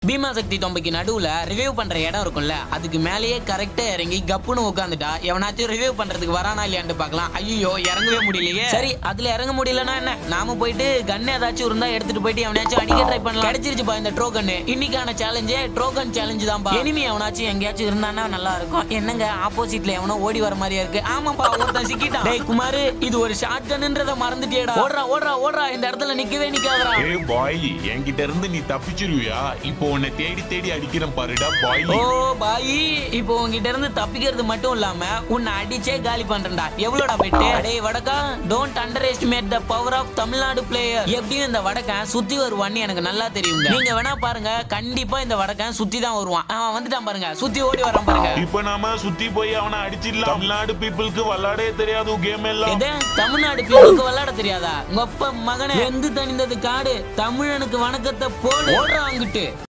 பீமா சக்தி தொம்பைக்கு நடுவுல ரிவைவ் பண்ற இடம் இருக்கும்ல அதுக்கு மேலேயே கரெக்டா இறங்கி கப்புன்னு உட்காந்துட்டா எவனாச்சும் ரிவைவ் பண்றதுக்கு வரானா இல்லையான்னு பார்க்கலாம் ஐயோ இறங்கவே முடியலையே சரி அதுல இறங்க முடியலன்னா என்ன நாம போயிட்டு கன் ஏதாச்சும் இருந்தா எடுத்துட்டு போயிட்டு எவனாச்சும் அடிக்க ட்ரை பண்ணலாம் கிடைச்சிருச்சுப்பா இந்த ட்ரோகன் இன்னைக்கான சேலஞ்சே ட்ரோகன் சேலஞ்சு தான்ப்பா எனிமி எவனாச்சும் எங்கேயாச்சும் இருந்தானா நல்லா இருக்கும் என்னங்க ஆப்போசிட்ல எவனோ ஓடி வர மாதிரியா இருக்கு ஆமாப்பா ஒருத்தன் சிக்கிட்டான் டேய் குமாரு இது ஒரு ஷார்ட் கன்ன்றத மறந்துட்டியேடா ஓடுறா ஓடுறா ஓடுறா இந்த இடத்துல நிக்கவே நிக்காதடா ஏ பாய் என்கிட்ட இருந்து நீ தப்பிச்சிருவியா இப்போ உன்னை தேடி தேடி அடிக்கிறேன் பாருடா பாய் ஓ பாய் இப்போ உன்கிட்ட இருந்து தப்பிக்கிறது மட்டும் இல்லாம உன்னை அடிச்சே காலி பண்றேன்டா எவ்வளோடா பெட்டு டேய் வடக்கா don't under estimate the power of Tamil Nadu player எப்படியும் இந்த வடக்கன் சுத்தி வருவான்னு எனக்கு நல்லா தெரியுங்க நீங்க வேணா பாருங்க கண்டிப்பா இந்த வடக்கன் சுத்தி தான் வருவான் அவன் வந்துட்டான் பாருங்க சுத்தி ஓடி வரான் பாருங்க இப்ப நாம சுத்தி போய் அவனை அடிச்சிடலாம் தமிழ்நாடு பீப்புளுக்கு விளாடே தெரியாது கேம் எல்லாம் எது தமிழ்நாடு பீப்புளுக்கு விளையாட தெரியாதா உங்க அப்பா மகனே எந்து தணிந்தது காடு தமிழனுக்கு வணக்கத்தை போடு ஓடுறான் அங்கிட்டு